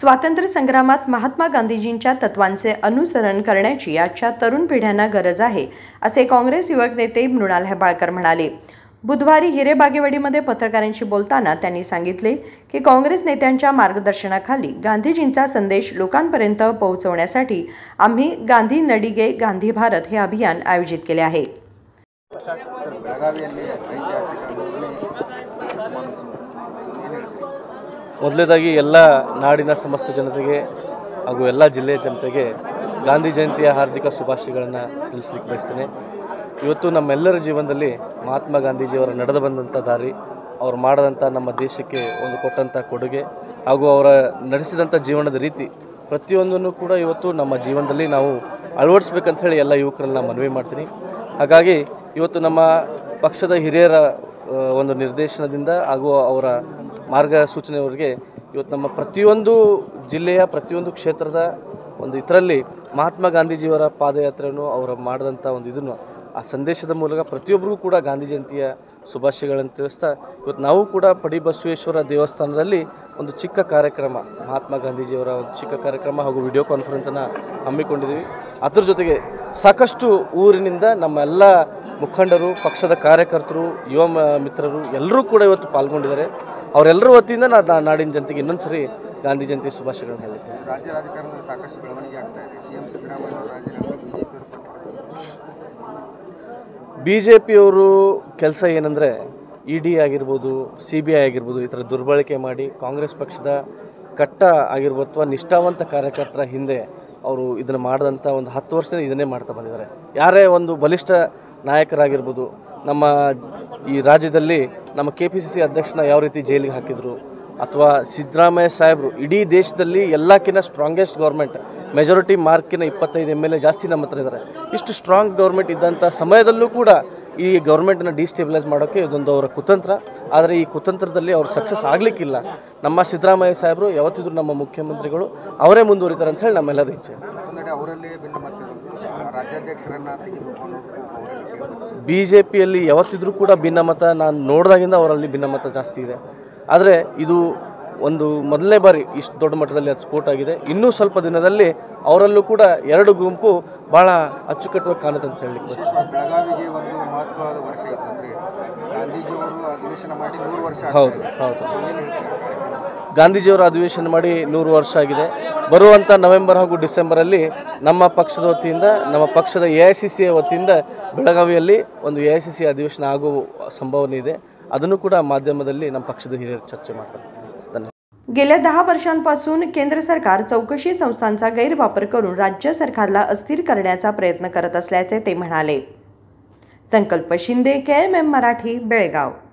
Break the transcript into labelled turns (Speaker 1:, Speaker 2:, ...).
Speaker 1: स्वातंत्र्य संग्रामात महात्मा गांधीजींच्या तत्वांचे अनुसरण करण्याची आजच्या तरुण पिढ्यांना गरज आहे असे काँग्रेस युवक नेते मृणाल हेबाळकर म्हणाले बुधवारी हिरेबागेवाडीमध्ये पत्रकारांशी बोलताना त्यांनी सांगितले की काँग्रेस नेत्यांच्या मार्गदर्शनाखाली गांधीजींचा संदेश लोकांपर्यंत पोहोचवण्यासाठी आम्ही गांधी नडिगे गांधी भारत हे अभियान आयोजित केले आहे
Speaker 2: ಸರ್ ಬೆಳಗಾವಿಯಲ್ಲಿ ಐತಿಹಾಸಿಕ ಘಟನೆ ಮಾನವ ಏನು ಹೇಳ್ತೀರಿ
Speaker 3: ಮೊದಲನೇದಾಗಿ ಎಲ್ಲ ನಾಡಿನ ಸಮಸ್ತ ಜನತೆಗೆ ಹಾಗೂ ಎಲ್ಲ ಜಿಲ್ಲೆಯ ಜನತೆಗೆ ಗಾಂಧಿ ಜಯಂತಿಯ ಹಾರ್ದಿಕ ಶುಭಾಶಯಗಳನ್ನು ತಿಳಿಸ್ಲಿಕ್ಕೆ ಬಯಸ್ತೇನೆ ಇವತ್ತು ನಮ್ಮೆಲ್ಲರ ಜೀವನದಲ್ಲಿ ಮಹಾತ್ಮ ಗಾಂಧೀಜಿಯವರ ನಡೆದು ಬಂದಂಥ ದಾರಿ ಅವ್ರು ಮಾಡಿದಂಥ ನಮ್ಮ ದೇಶಕ್ಕೆ ಒಂದು ಕೊಟ್ಟಂಥ ಕೊಡುಗೆ ಹಾಗೂ ಅವರ ನಡೆಸಿದಂಥ ಜೀವನದ ರೀತಿ ಪ್ರತಿಯೊಂದನ್ನು ಕೂಡ ಇವತ್ತು ನಮ್ಮ ಜೀವನದಲ್ಲಿ ನಾವು ಅಳವಡಿಸ್ಬೇಕಂತ ಹೇಳಿ ಎಲ್ಲ ಯುವಕರನ್ನ ಮನವಿ ಮಾಡ್ತೀನಿ ಹಾಗಾಗಿ ಇವತ್ತು ನಮ್ಮ ಪಕ್ಷದ ಹಿರಿಯರ ಆ, ಒಂದು ನಿರ್ದೇಶನದಿಂದ ಹಾಗೂ ಅವರ ಮಾರ್ಗಸೂಚನೆಯವರಿಗೆ ಇವತ್ತು ನಮ್ಮ ಪ್ರತಿಯೊಂದು ಜಿಲ್ಲೆಯ ಪ್ರತಿಯೊಂದು ಕ್ಷೇತ್ರದ ಒಂದು ಇದರಲ್ಲಿ ಮಹಾತ್ಮ ಗಾಂಧೀಜಿಯವರ ಪಾದಯಾತ್ರೆಯನ್ನು ಅವರು ಮಾಡಿದಂಥ ಒಂದು ಇದನ್ನು ಆ ಸಂದೇಶದ ಮೂಲಕ ಪ್ರತಿಯೊಬ್ಬರಿಗೂ ಕೂಡ ಗಾಂಧಿ ಜಯಂತಿಯ ಶುಭಾಶಯಗಳನ್ನು ತಿಳಿಸ್ತಾ ಇವತ್ತು ನಾವು ಕೂಡ ಪಡಿ ಬಸವೇಶ್ವರ ದೇವಸ್ಥಾನದಲ್ಲಿ ಒಂದು ಚಿಕ್ಕ ಕಾರ್ಯಕ್ರಮ ಮಹಾತ್ಮ ಗಾಂಧೀಜಿಯವರ ಒಂದು ಚಿಕ್ಕ ಕಾರ್ಯಕ್ರಮ ಹಾಗೂ ವಿಡಿಯೋ ಕಾನ್ಫರೆನ್ಸನ್ನು ಹಮ್ಮಿಕೊಂಡಿದ್ದೀವಿ ಅದ್ರ ಜೊತೆಗೆ ಸಾಕಷ್ಟು ಊರಿನಿಂದ ನಮ್ಮ ಎಲ್ಲ ಮುಖಂಡರು ಪಕ್ಷದ ಕಾರ್ಯಕರ್ತರು ಯುವ ಮ- ಮಿತ್ರರು ಎಲ್ಲರೂ ಕೂಡ ಇವತ್ತು ಪಾಲ್ಗೊಂಡಿದ್ದಾರೆ ಅವರೆಲ್ಲರ ವತಿಯಿಂದ ನಾ ನಾ- ನಾಡಿನ ಜನತೆಗೆ ಇನ್ನೊಂದು ಸರಿ ಗಾಂಧಿ ಜಯಂತಿ ಶುಭಾಶಯಗಳನ್ನು ಹೇಳುತ್ತೇನೆ
Speaker 2: ರಾಜ್ಯ ರಾಜಕಾರಣದಲ್ಲಿ ಸಾಕಷ್ಟು ಬೆಳವಣಿಗೆ ಆಗ್ತಾ ಇದೆ ಸಿ ಎಂ ಸಿದ್ದರಾಮಯ್ಯ ಅವರ ರಾಜೀನಾಮೆ ಬಿಜೆಪಿ
Speaker 3: ಬಿ ಜೆ ಪಿಯವರು ಕೆಲಸ ಏನಂದರೆ ಇ ಡಿ ಆಗಿರ್ಬೋದು ಸಿ ಬಿ ಐ ಆಗಿರ್ಬೋದು ಈ ಥರ ದುರ್ಬಳಕೆ ಮಾಡಿ ಕಾಂಗ್ರೆಸ್ ಪಕ್ಷದ ಕಟ್ಟ ಆಗಿರ್ಬೋದು ಅಥವಾ ನಿಷ್ಠಾವಂತ ಕಾರ್ಯಕರ್ತರ ಹಿಂದೆ ಅವರು ಇದನ್ನು ಮಾಡಿದಂಥ ಒಂದು ಹತ್ತು ವರ್ಷದಿಂದ ಇದನ್ನೇ ಮಾಡ್ತಾ ಬಂದಿದ್ದಾರೆ ಯಾರೇ ಒಂದು ಬಲಿಷ್ಠ ನಾಯಕರಾಗಿರ್ಬೋದು ನಮ್ಮ ಈ ರಾಜ್ಯದಲ್ಲಿ ನಮ್ಮ ಕೆ ಪಿ ಸಿ ಸಿ ಅಧ್ಯಕ್ಷನ ಯಾವ ರೀತಿ ಜೈಲಿಗೆ ಹಾಕಿದರು ಅಥವಾ ಸಿದ್ದರಾಮಯ್ಯ ಸಾಹೇಬರು ಇಡೀ ದೇಶದಲ್ಲಿ ಎಲ್ಲಕ್ಕಿಂತ ಸ್ಟ್ರಾಂಗೆಸ್ಟ್ ಗೌರ್ಮೆಂಟ್ ಮೆಜಾರಿಟಿ ಮಾರ್ಕಿನ ಇಪ್ಪತ್ತೈದು ಎಮ್ ಎಲ್ ಎ ಜಾಸ್ತಿ ನಮ್ಮ ಹತ್ರ ಇದ್ದಾರೆ ಇಷ್ಟು ಸ್ಟ್ರಾಂಗ್ ಗೌರ್ಮೆಂಟ್ ಇದ್ದಂಥ ಸಮಯದಲ್ಲೂ ಕೂಡ ಈ ಗೌರ್ಮೆಂಟನ್ನು ಡಿಸ್ಟೆಬಿಲೈಸ್ ಮಾಡೋಕ್ಕೆ ಇದೊಂದು ಅವರ ಕುತಂತ್ರ ಆದರೆ ಈ ಕುತಂತ್ರದಲ್ಲಿ ಅವ್ರು ಸಕ್ಸಸ್ ಆಗಲಿಕ್ಕಿಲ್ಲ ನಮ್ಮ ಸಿದ್ದರಾಮಯ್ಯ ಸಾಹೇಬರು ಯಾವತ್ತಿದ್ರು ನಮ್ಮ ಮುಖ್ಯಮಂತ್ರಿಗಳು ಅವರೇ ಮುಂದುವರಿತಾರೆ ಅಂತ ಹೇಳಿ ನಮ್ಮೆಲ್ಲರ ಇಚ್ಛೆ
Speaker 2: ಒಂದೆಡೆ ಅವರಲ್ಲಿ ಭಿನ್ನಮತಗಳು ರಾಜ್ಯಾಧ್ಯಕ್ಷರನ್ನ ತೆಗಿಬೇಕು ಅನ್ನೋದು ಅವರಲ್ಲಿ ಕೇಳ್ಬೋದು.
Speaker 3: ಬಿ ಜೆ ಪಿಯಲ್ಲಿ ಯಾವತ್ತಿದ್ರೂ ಕೂಡ ಭಿನ್ನಮತ ನಾನು ನೋಡಿದಾಗಿಂದ ಅವರಲ್ಲಿ ಭಿನ್ನಮತ ಜಾಸ್ತಿ ಇದೆ ಆದರೆ ಇದು ಒಂದು ಮೊದಲನೇ ಬಾರಿ ಇಷ್ಟು ದೊಡ್ಡ ಮಟ್ಟದಲ್ಲಿ ಅದು ಸ್ಫೋಟ ಆಗಿದೆ ಇನ್ನೂ ಸ್ವಲ್ಪ ದಿನದಲ್ಲಿ ಅವರಲ್ಲೂ ಕೂಡ ಎರಡು ಗುಂಪು ಭಾಳ ಅಚ್ಚುಕಟ್ಟುವಾಗಿ ಕಾಣುತ್ತೆ ಅಂತ ಹೇಳಲಿಕ್ಕೆ ಬಯಸ್ತೀನಿ.
Speaker 2: ಬೆಳಗಾವಿಗೆ ಒಂದು ಮಹತ್ವದ ವರ್ಷ ಇತ್ತು ಅಂದರೆ ಗಾಂಧೀಜಿಯವರು ಅಧಿವೇಶನ ಮಾಡಿ ನೂರು ವರ್ಷ ಆಗ್ತಾ
Speaker 3: ಹೌದು
Speaker 2: ಇದೆ.
Speaker 3: ಹೌದು
Speaker 2: ಸೊ ಏನು ಹೇಳ್ತೀರಾ ಕಾರ್ಯಕ್ರಮ
Speaker 3: ಗಾಂಧೀಜಿಯವರ ಅಧಿವೇಶನ ಮಾಡಿ ನೂರು ವರ್ಷ ಆಗಿದೆ ಬರುವಂಥ ನವೆಂಬರ್ ಹಾಗೂ ಡಿಸೆಂಬರಲ್ಲಿ ನಮ್ಮ ಪಕ್ಷದ ವತಿಯಿಂದ ನಮ್ಮ ಪಕ್ಷದ ಎ ಐ ಸಿ ಸಿಯ ವತಿಯಿಂದ ಬೆಳಗಾವಿಯಲ್ಲಿ ಒಂದು ಎ ಐ ಸಿ ಸಿ ಅಧಿವೇಶನ ಆಗುವ ಸಂಭಾವನೆ ಇದೆ ಅದನ್ನು ಕೂಡ ಮಾಧ್ಯಮದಲ್ಲಿ ನಮ್ಮ ಪಕ್ಷದ ಹಿರಿಯರು ಚರ್ಚೆ ಮಾಡ್ತಾರೆ ಧನ್ಯವಾದ
Speaker 1: गेल्या दहा वर्षांपासून केंद्र सरकार चौकशी संस्थांचा गैरवापर करून राज्य सरकारला अस्थिर करण्याचा प्रयत्न करत असल्याचे ते म्हणाले संकल्प शिंदे के एम एम मराठी बेळगाव